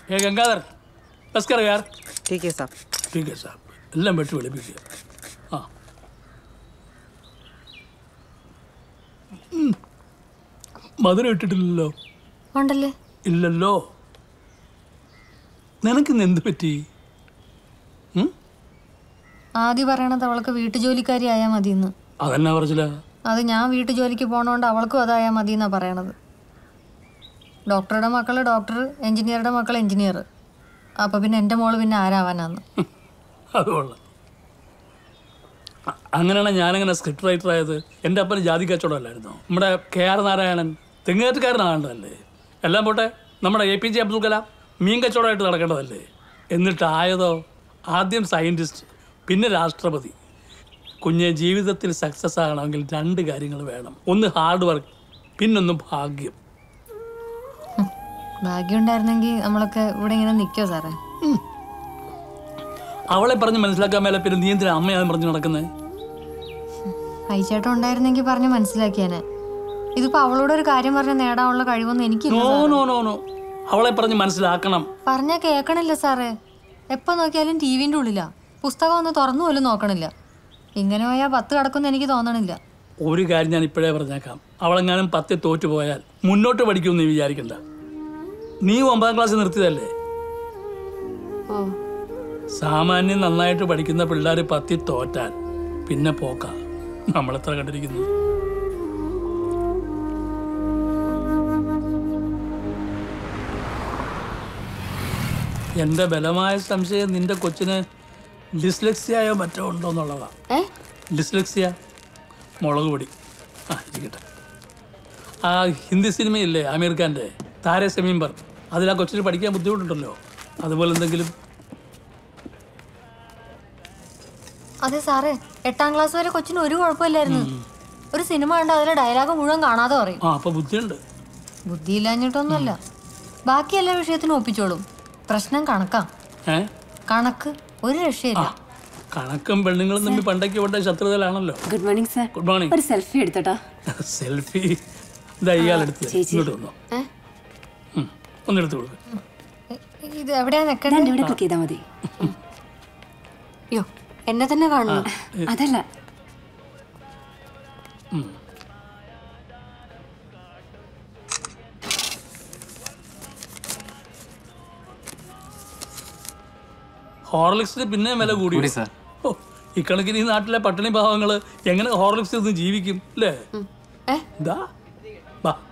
ഏ ഗംഗാധർ ബസ് കയറുക യാർ ठीक है साहब ठीक है साहब എല്ലാം വെട്ടി വെളുപ്പിക്കുക ആ ഉം. മധുരം ഇട്ടിട്ടില്ലല്ലോ ഉണ്ടല്ലേ ഇല്ലല്ലോ നിനക്കിന്ന് എന്ത് പറ്റി ഉം? ആദ്യം പറയണത് അവൾക്ക് വീട്ടുജോലിക്കാരി ആയാൽ മതിയെന്ന് അതെന്നാ പറച്ചില്ല അത് ഞാൻ വീട്ടുജോലിക്ക് പോണോണ്ട് അവൾക്കും അതായാൽ മതി എന്നാ പറയണത് ഡോക്ടറുടെ മക്കള് ഡോക്ടർ എഞ്ചിനീയറുടെ മക്കൾ എഞ്ചിനീയർ അപ്പൊ പിന്നെ എൻ്റെ മോള് പിന്നെ ആരാവാനാന്ന് അത് കൊള്ളാം അ- അങ്ങനെയാണ് ഞാനങ്ങനെ സ്ക്രിപ്റ്റ് റൈറ്റർ ആയത് എൻ്റെ അപ്പന് ജാതി കച്ചവടമല്ലായിരുന്നു നമ്മുടെ കെ ആർ നാരായണൻ തെങ്ങേറ്റുകാരനാകേണ്ടതല്ലേ എല്ലാം പോട്ടെ നമ്മുടെ A P J Abdul Kalam മീൻ കച്ചവടമായിട്ട് നടക്കേണ്ടതല്ലേ എന്നിട്ടായതോ ആദ്യം സയൻറ്റിസ്റ്റ് പിന്നെ രാഷ്ട്രപതി കുഞ്ഞെ ജീവിതത്തിൽ സക്സസ് ആകണമെങ്കിൽ രണ്ട് കാര്യങ്ങൾ വേണം ഒന്ന് ഹാർഡ് വർക്ക് പിന്നൊന്ന് ഭാഗ്യം ഭാഗ്യം ഉണ്ടായിരുന്നെങ്കിൽ നമ്മളൊക്കെ ഇവിടെ ഇങ്ങനെ നിൽക്കോ സാറേ അവളെ പറഞ്ഞ് മനസ്സിലാക്കാൻ മേലെ പിന്നെ നീ എന്തിനാ അമ്മയാന്ന് പറഞ്ഞ് നടക്കുന്നത് അയച്ചേട്ടൻ ഉണ്ടായിരുന്നെങ്കിൽ പറഞ്ഞ് മനസ്സിലാക്കിയാനെ ഇതിപ്പോ അവളോട് ഒരു കാര്യം പറഞ്ഞ് നേടാനുള്ള കഴിവൊന്നും എനിക്കില്ല നോ സാറേ. നോ നോ നോ അവളെ പറഞ്ഞ് മനസ്സിലാക്കണം പറഞ്ഞാ കേക്കണില്ല സാറേ എപ്പോ നോക്കിയാലും ടി വിന്റെ ഉള്ളിലാ പുസ്തകം ഒന്ന് തുറന്നു പോലും നോക്കണില്ല ഇങ്ങനെ പോയാൽ പത്ത് കിടക്കുമെന്ന് എനിക്ക് തോന്നണില്ല ഒരു കാര്യം ഞാൻ ഇപ്പോഴേ പറഞ്ഞേക്കാം അവളെങ്ങാനും പത്തിൽ തോറ്റു പോയാൽ മുന്നോട്ട് പഠിക്കുമെന്ന് നീ വിചാരിക്കണ്ട നീ ഒമ്പതാം ക്ലാസ് നിർത്തിയതല്ലേ ഓ സാമാന്യം നന്നായിട്ട് പഠിക്കുന്ന പിള്ളേർ പത്തിൽ തോറ്റാൽ പിന്നെ പോക്ക നമ്മളെത്ര കണ്ടിരിക്കുന്നു എൻ്റെ ബലമായ സംശയം നിന്റെ കൊച്ചിന് ഡിസ്ലെക്സിയായോ മറ്റോ ഉണ്ടോ എന്നുള്ളതാണ് ഏ ഡിസ്ലെക്സിയ മുളക് പൊടി ആ ഇരിക്കട്ടെ ആ ഹിന്ദി സിനിമയില്ലേ ആമീർ ഖാൻ്റെ താരെ സെമീംബർ അതിൽ ആ കൊച്ചിന് പഠിക്കാൻ ബുദ്ധിമുട്ടുണ്ടല്ലോ അതുപോലെ എന്തെങ്കിലും അതെ സാറേ എട്ടാം ക്ലാസ് വരെ കൊച്ചിന് ഒരു കുഴപ്പമില്ലായിരുന്നു ഒരു സിനിമ കണ്ട് അതിലെ ഡയലോഗ് മുഴുവൻ കാണാതെ പറയും ആ അപ്പോൾ ബുദ്ധിയുണ്ട് ബുദ്ധിയില്ലാഞ്ഞിട്ടൊന്നുമല്ല ബാക്കി എല്ലാ വിഷയത്തിനും ഒപ്പിച്ചോളും പ്രശ്നം കണക്കാ ഏ കണക്ക് ഒരു രക്ഷയില്ല കണക്കും പെണ്ണുങ്ങളും തമ്മിൽ പണ്ടൊക്കെ ഇവിടെ ശത്രുതയിലാണല്ലോ good morning sir good morning ഒരു സെൽഫി എടുത്തോട്ടോ സെൽഫി ഇതാ ഇയാളെടുത്ത് ഇങ്ങോട്ട് വന്നോ ഏ? ഉം, ഒന്നെടുത്ത് കൊടുക്ക് ഇത് എവിടെയാ നിക്കണ്ടേ ഞാൻ ഇവിടെ ക്ലിക്ക് ചെയ്താൽ മതി അയ്യോ എന്നെ തന്നെ കാണുന്നു അതല്ല ഹോർലിക്സിന് പിന്നെ വില കൂടി സാർ ഓ ഇക്കണക്കിന് ഈ നാട്ടിലെ പട്ടിണി ഭാവങ്ങൾ എങ്ങനെ ഹോർലിക്സ് ഇരുന്ന് ജീവിക്കും അല്ലേ ഏ ഇതാ വാ